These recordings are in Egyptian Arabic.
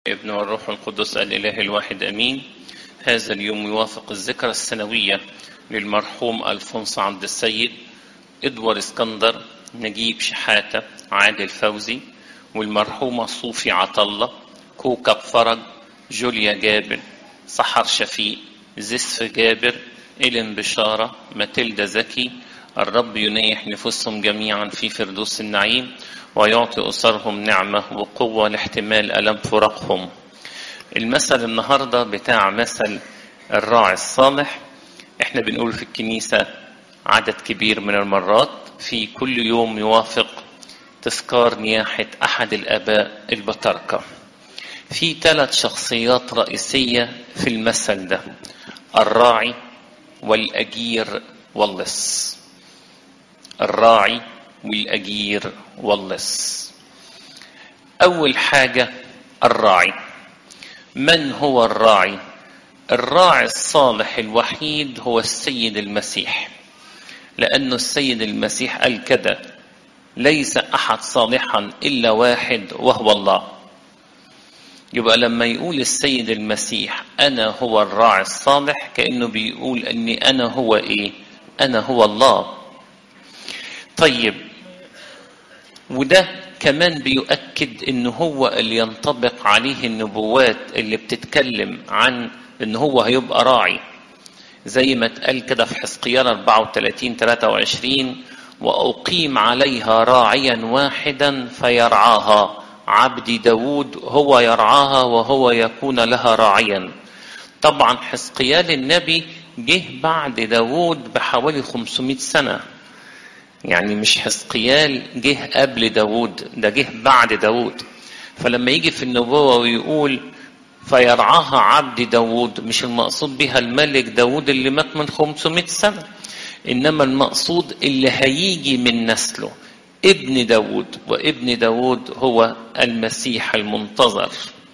ابن والروح القدس الإله الواحد أمين هذا اليوم يوافق الذكرى السنوية للمرحوم ألفونس عبد السيد إدوار اسكندر نجيب شحاتة عادل فوزي والمرحومة صوفي عطلة كوكب فرج جوليا جابر سحر شفيق زسف جابر إلين بشارة ماتيلدا زكي الرب ينيح نفوسهم جميعا في فردوس النعيم ويعطي أسرهم نعمة وقوة لاحتمال ألم فراقهم المثل النهاردة بتاع مثل الراعي الصالح احنا بنقول في الكنيسة عدد كبير من المرات في كل يوم يوافق تذكار نياحة أحد الآباء البطاركة في ثلاث شخصيات رئيسية في المثل ده الراعي والأجير واللص الراعي والأجير واللص أول حاجة الراعي من هو الراعي الراعي الصالح الوحيد هو السيد المسيح لأنه السيد المسيح قال كده ليس أحد صالحا إلا واحد وهو الله يبقى لما يقول السيد المسيح أنا هو الراعي الصالح كأنه بيقول أني أنا هو إيه أنا هو الله طيب وده كمان بيؤكد ان هو اللي ينطبق عليه النبوات اللي بتتكلم عن ان هو هيبقى راعي زي ما اتقال كده في حزقيال 34 23 واقيم عليها راعيا واحدا فيرعاها عبدي داود هو يرعاها وهو يكون لها راعيا طبعا حزقيال النبي جه بعد داود بحوالي 500 سنه يعني مش حزقيال جه قبل داود ده جه بعد داود فلما يجي في النبوة ويقول فيرعاها عبد داود مش المقصود بها الملك داود اللي مات من 500 سنة إنما المقصود اللي هيجي من نسله ابن داود وابن داود هو المسيح المنتظر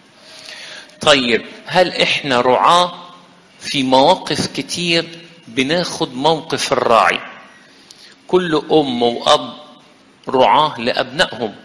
طيب هل احنا رعاة في مواقف كتير بناخد موقف الراعي كل أم وأب رعاة لأبنائهم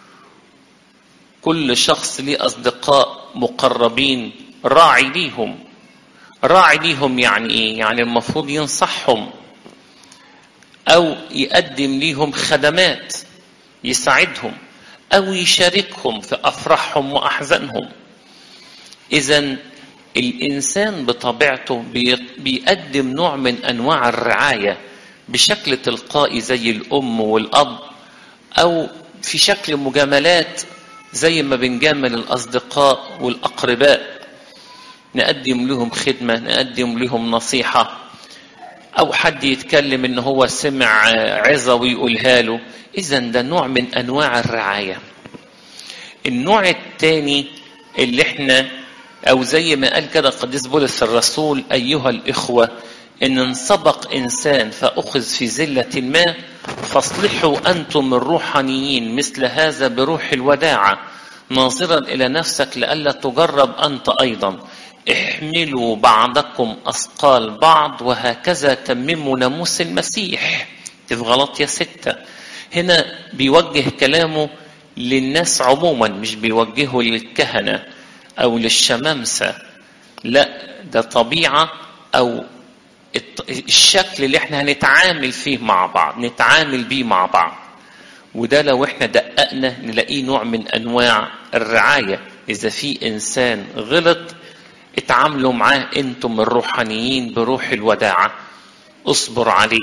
كل شخص ليه أصدقاء مقربين راعي ليهم راعي ليهم يعني إيه؟ يعني المفروض ينصحهم أو يقدم ليهم خدمات يساعدهم أو يشاركهم في أفراحهم وأحزانهم إذا الإنسان بطبيعته بيقدم نوع من أنواع الرعاية بشكل تلقائي زي الأم والأب أو في شكل مجاملات زي ما بنجامل الأصدقاء والأقرباء نقدم لهم خدمة نقدم لهم نصيحة أو حد يتكلم إن هو سمع عظة ويقولها له إذا ده نوع من أنواع الرعاية النوع الثاني اللي احنا أو زي ما قال كده القديس بولس الرسول أيها الإخوة إن انسبق إنسان فأخذ في زلة ما فاصلحوا أنتم الروحانيين مثل هذا بروح الوداعة ناظرا إلى نفسك لئلا تجرب أنت أيضا احملوا بعضكم أثقال بعض وهكذا تمموا ناموس المسيح في غلطية ستة هنا بيوجه كلامه للناس عموما مش بيوجهه للكهنة أو للشمامسة لا ده طبيعة أو الشكل اللي احنا هنتعامل فيه مع بعض نتعامل بيه مع بعض وده لو احنا دققنا نلاقيه نوع من انواع الرعايه اذا في انسان غلط اتعاملوا معاه انتم الروحانيين بروح الوداعه اصبر عليه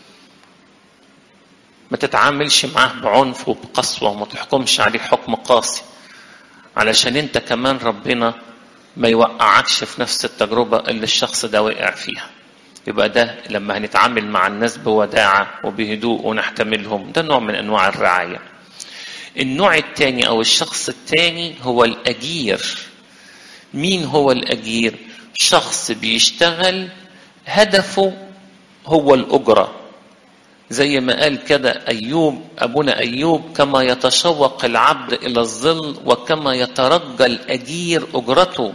ما تتعاملش معاه بعنف وبقسوه وما تحكمش عليه حكم قاسي علشان انت كمان ربنا ما يوقعكش في نفس التجربه اللي الشخص ده وقع فيها يبقى ده لما هنتعامل مع الناس بوداعة وبهدوء ونحتملهم ده نوع من أنواع الرعاية النوع الثاني أو الشخص الثاني هو الأجير مين هو الأجير شخص بيشتغل هدفه هو الأجرة زي ما قال كده أيوب أبونا أيوب كما يتشوق العبد إلى الظل وكما يترجى الأجير أجرته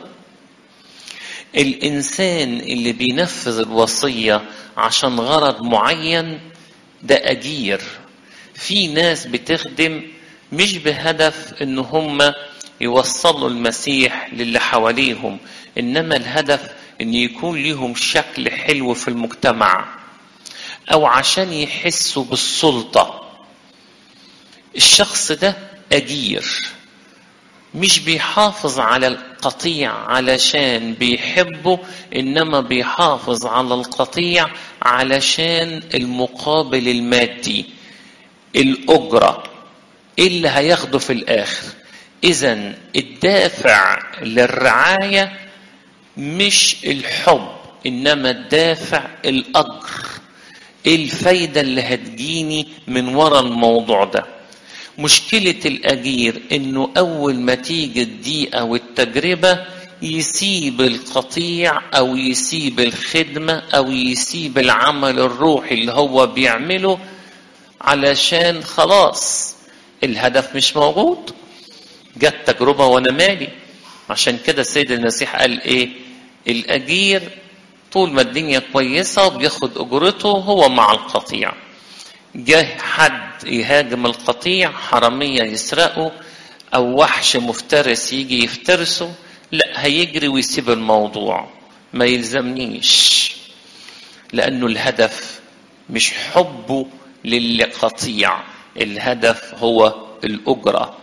الإنسان اللي بينفذ الوصية عشان غرض معين ده أجير في ناس بتخدم مش بهدف ان هم يوصلوا المسيح للي حواليهم انما الهدف ان يكون لهم شكل حلو في المجتمع او عشان يحسوا بالسلطه الشخص ده اجير مش بيحافظ على القطيع علشان بيحبه انما بيحافظ على القطيع علشان المقابل المادي الاجره اللي هياخده في الاخر اذا الدافع للرعايه مش الحب انما الدافع الاجر ايه الفايده اللي هتجيني من ورا الموضوع ده مشكله الاجير انه اول ما تيجي الضيقه والتجربه يسيب القطيع او يسيب الخدمه او يسيب العمل الروحي اللي هو بيعمله علشان خلاص الهدف مش موجود جت تجربه وانا مالي عشان كده السيد المسيح قال ايه الاجير طول ما الدنيا كويسه وبياخد اجرته هو مع القطيع جه حد يهاجم القطيع حراميه يسرقه او وحش مفترس يجي يفترسه لا هيجري ويسيب الموضوع ما يلزمنيش لانه الهدف مش حبه للقطيع الهدف هو الاجره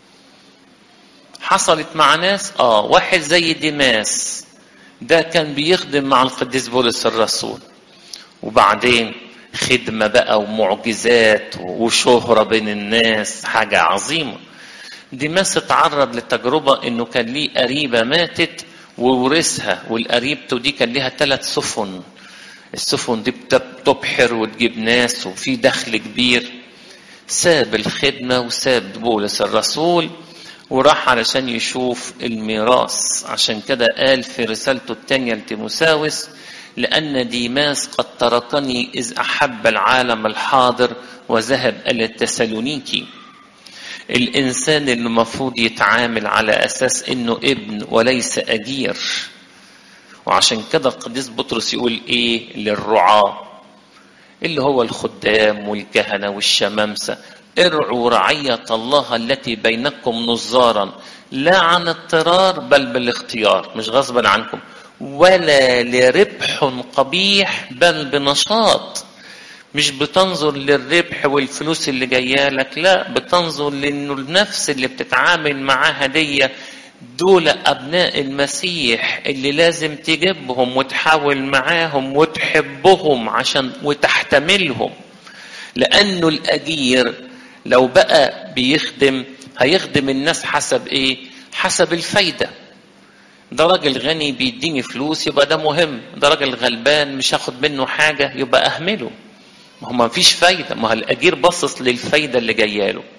حصلت مع ناس اه واحد زي ديماس ده كان بيخدم مع القديس بولس الرسول وبعدين خدمة بقى ومعجزات وشهرة بين الناس حاجة عظيمة ديماس اتعرض لتجربة انه كان ليه قريبة ماتت وورثها والقريبته دي كان ليها ثلاث سفن السفن دي بتبحر وتجيب ناس وفي دخل كبير ساب الخدمة وساب بولس الرسول وراح علشان يشوف الميراث عشان كده قال في رسالته الثانية لتيموساوس لأن ديماس قد تركني إذ أحب العالم الحاضر وذهب إلى التسالونيكي الإنسان اللي المفروض يتعامل على أساس إنه ابن وليس أجير وعشان كده القديس بطرس يقول إيه للرعاة اللي هو الخدام والكهنة والشمامسة ارعوا رعية الله التي بينكم نظارا لا عن اضطرار بل بالاختيار مش غصبا عنكم ولا لربح قبيح بل بنشاط مش بتنظر للربح والفلوس اللي جايه لك لا بتنظر لانه النفس اللي بتتعامل معاها دي دول ابناء المسيح اللي لازم تجيبهم وتحاول معاهم وتحبهم عشان وتحتملهم لانه الاجير لو بقى بيخدم هيخدم الناس حسب ايه حسب الفايده ده راجل غني بيديني فلوس يبقى ده مهم ده راجل غلبان مش هاخد منه حاجه يبقى اهمله ما هو ما فيش فايده ما هو الاجير باصص للفايده اللي جايه له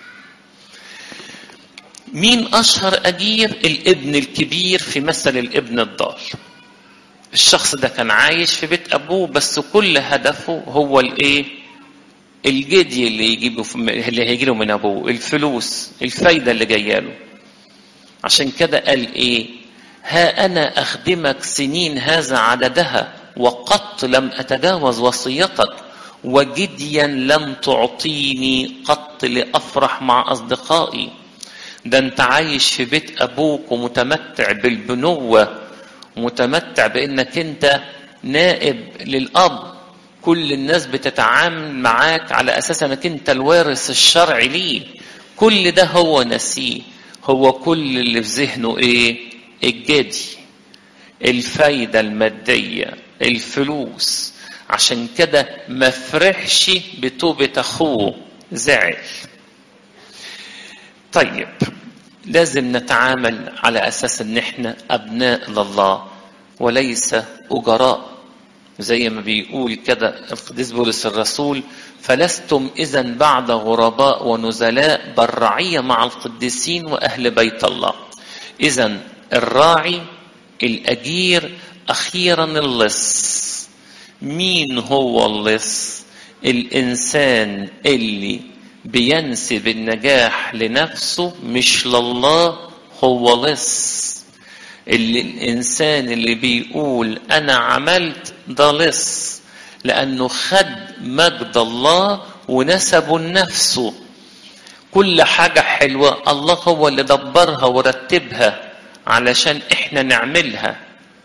مين اشهر اجير الابن الكبير في مثل الابن الضال الشخص ده كان عايش في بيت ابوه بس كل هدفه هو الايه الجدي اللي يجيبه اللي هيجي له من ابوه الفلوس الفايده اللي جايه له عشان كده قال ايه ها انا اخدمك سنين هذا عددها وقط لم اتجاوز وصيتك وجديا لم تعطيني قط لافرح مع اصدقائي ده انت عايش في بيت ابوك ومتمتع بالبنوه متمتع بانك انت نائب للاب كل الناس بتتعامل معاك على اساس انك انت الوارث الشرعي ليه كل ده هو نسيه هو كل اللي في ذهنه ايه الجدي الفايدة المادية الفلوس عشان كده ما فرحش بتوبة اخوه زعل طيب لازم نتعامل على اساس ان احنا ابناء لله وليس اجراء زي ما بيقول كده القديس بولس الرسول فلستم اذا بعد غرباء ونزلاء بل رعيه مع القديسين واهل بيت الله اذا الراعي الاجير اخيرا اللص مين هو اللص الانسان اللي بينسب النجاح لنفسه مش لله هو لص اللي الانسان اللي بيقول انا عملت ده لص لانه خد مجد الله ونسبه لنفسه كل حاجه حلوة الله هو اللي دبرها ورتبها علشان احنا نعملها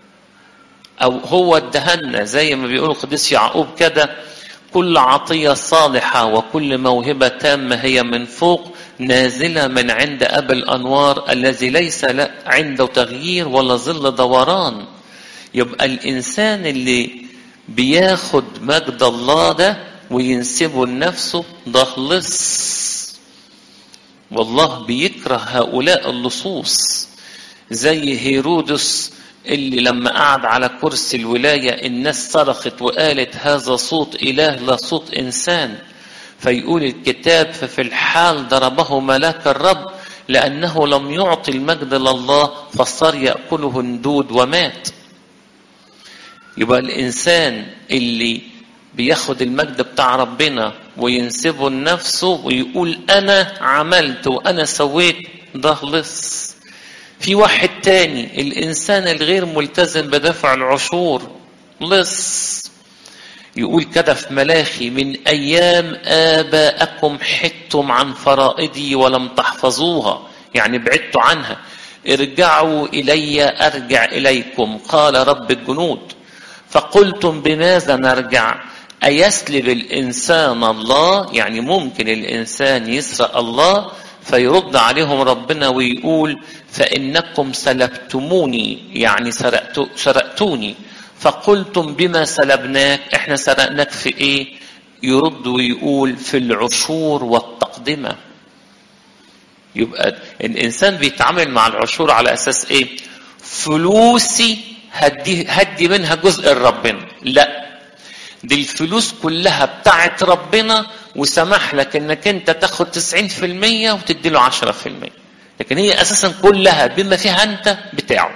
او هو ادهنا زي ما بيقول القديس يعقوب كده كل عطية صالحة وكل موهبة تامة هي من فوق نازلة من عند أبي الأنوار الذي ليس عنده تغيير ولا ظل دوران يبقى الإنسان اللي بياخد مجد الله ده وينسبه لنفسه ده لص والله بيكره هؤلاء اللصوص زي هيرودس اللي لما قعد على كرسي الولاية الناس صرخت وقالت هذا صوت إله لا صوت إنسان فيقول الكتاب ففي الحال ضربه ملاك الرب لأنه لم يعطي المجد لله فصار يأكله هندود ومات يبقى الإنسان اللي بياخد المجد بتاع ربنا وينسبه لنفسه ويقول أنا عملت وأنا سويت ده لص في واحد تاني الإنسان الغير ملتزم بدفع العشور لص يقول كده في ملاخي من أيام آباءكم حدتم عن فرائضي ولم تحفظوها يعني بعدتوا عنها ارجعوا إلي أرجع إليكم قال رب الجنود فقلتم بماذا نرجع أيسلب الإنسان الله يعني ممكن الإنسان يسرق الله فيرد عليهم ربنا ويقول فإنكم سلبتموني يعني سرقت سرقتوني فقلتم بما سلبناك احنا سرقناك في ايه يرد ويقول في العشور والتقدمة يبقى الإنسان بيتعامل مع العشور على أساس ايه فلوسي هدي, هدي منها جزء لربنا لا دي الفلوس كلها بتاعت ربنا وسمح لك انك انت تاخد 90% وتدي له 10% لكن هي اساسا كلها بما فيها انت بتاعه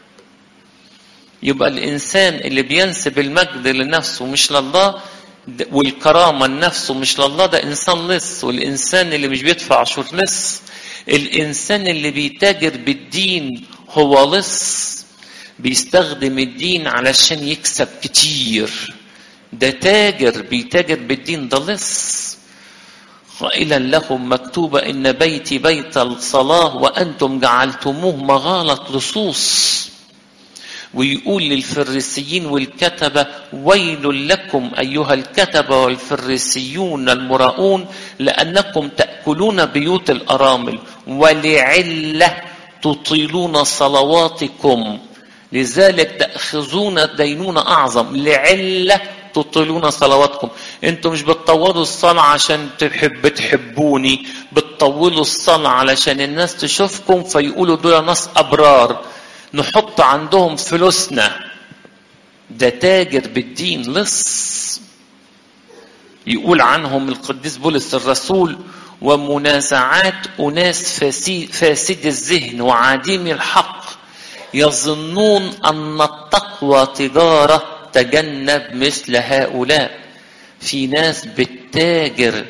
يبقى الانسان اللي بينسب المجد لنفسه مش لله والكرامة لنفسه مش لله ده إنسان لص والإنسان اللي مش بيدفع عشور لص الإنسان اللي بيتاجر بالدين هو لص بيستخدم الدين علشان يكسب كتير ده تاجر بيتاجر بالدين ده لص قائلا لهم مكتوبة إن بيتي بيت الصلاة وأنتم جعلتموه مغالة لصوص ويقول للفريسيين والكتبة ويل لكم أيها الكتبة والفريسيون المراؤون لأنكم تأكلون بيوت الأرامل ولعلة تطيلون صلواتكم لذلك تأخذون دينون أعظم لعلة تطيلون صلواتكم انتوا مش بتطولوا الصلاة عشان تحب تحبوني بتطولوا الصلاة علشان الناس تشوفكم فيقولوا دول ناس أبرار نحط عندهم فلوسنا ده تاجر بالدين لص يقول عنهم القديس بولس الرسول ومنازعات أناس فاسد الذهن وعديم الحق يظنون أن التقوى تجارة تجنب مثل هؤلاء في ناس بتتاجر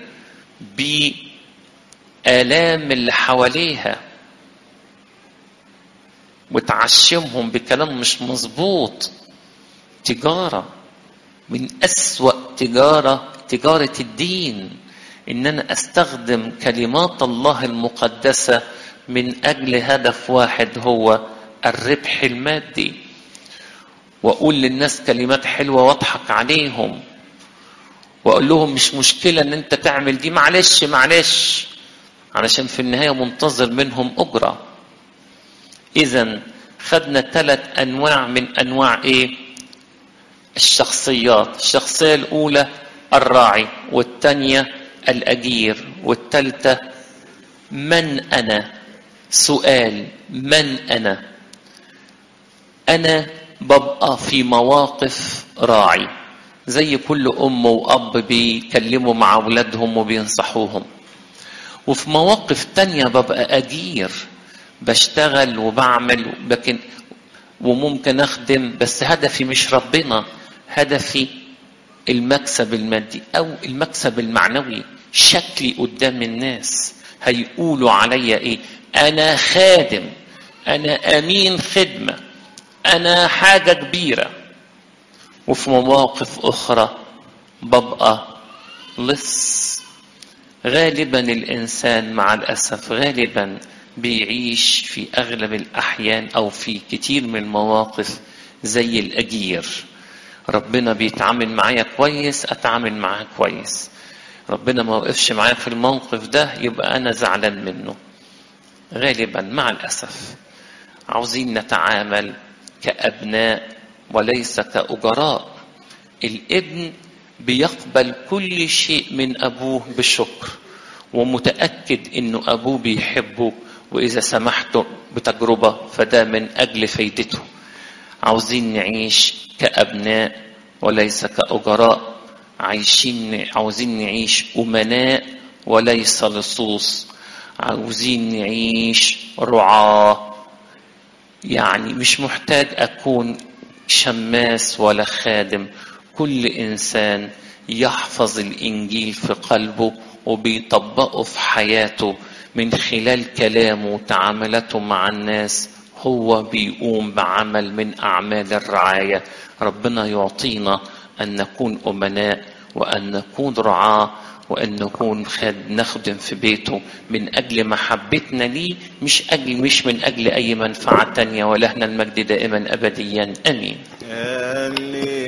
بآلام اللي حواليها وتعشمهم بكلام مش مظبوط تجارة من أسوأ تجارة تجارة الدين إن أنا أستخدم كلمات الله المقدسة من أجل هدف واحد هو الربح المادي وأقول للناس كلمات حلوة وأضحك عليهم وأقول لهم مش مشكلة إن أنت تعمل دي معلش معلش علشان في النهاية منتظر منهم أجرة إذا خدنا ثلاث أنواع من أنواع إيه؟ الشخصيات، الشخصية الأولى الراعي، والثانية الأجير، والثالثة من أنا؟ سؤال من أنا؟ أنا ببقى في مواقف راعي زي كل أم وأب بيكلموا مع أولادهم وبينصحوهم وفي مواقف تانية ببقى أجير بشتغل وبعمل لكن وممكن اخدم بس هدفي مش ربنا هدفي المكسب المادي او المكسب المعنوي شكلي قدام الناس هيقولوا عليا ايه انا خادم انا امين خدمه انا حاجه كبيره وفي مواقف اخرى ببقى لص غالبا الإنسان مع الأسف غالبا بيعيش في أغلب الأحيان أو في كتير من المواقف زي الأجير ربنا بيتعامل معايا كويس أتعامل معاه كويس ربنا ما وقفش معايا في الموقف ده يبقى أنا زعلان منه غالبا مع الأسف عاوزين نتعامل كأبناء وليس كأجراء الابن بيقبل كل شيء من أبوه بشكر ومتأكد إنه أبوه بيحبه وإذا سمحته بتجربة فده من أجل فايدته عاوزين نعيش كأبناء وليس كأجراء عايشين عاوزين نعيش أمناء وليس لصوص عاوزين نعيش رعاة يعني مش محتاج أكون شماس ولا خادم كل إنسان يحفظ الإنجيل في قلبه وبيطبقه في حياته من خلال كلامه وتعاملاته مع الناس هو بيقوم بعمل من أعمال الرعاية ربنا يعطينا أن نكون أمناء وأن نكون رعاة وأن نكون نخدم في بيته من أجل محبتنا ليه مش أجل مش من أجل أي منفعة تانية ولهنا المجد دائما أبديا أمين آمين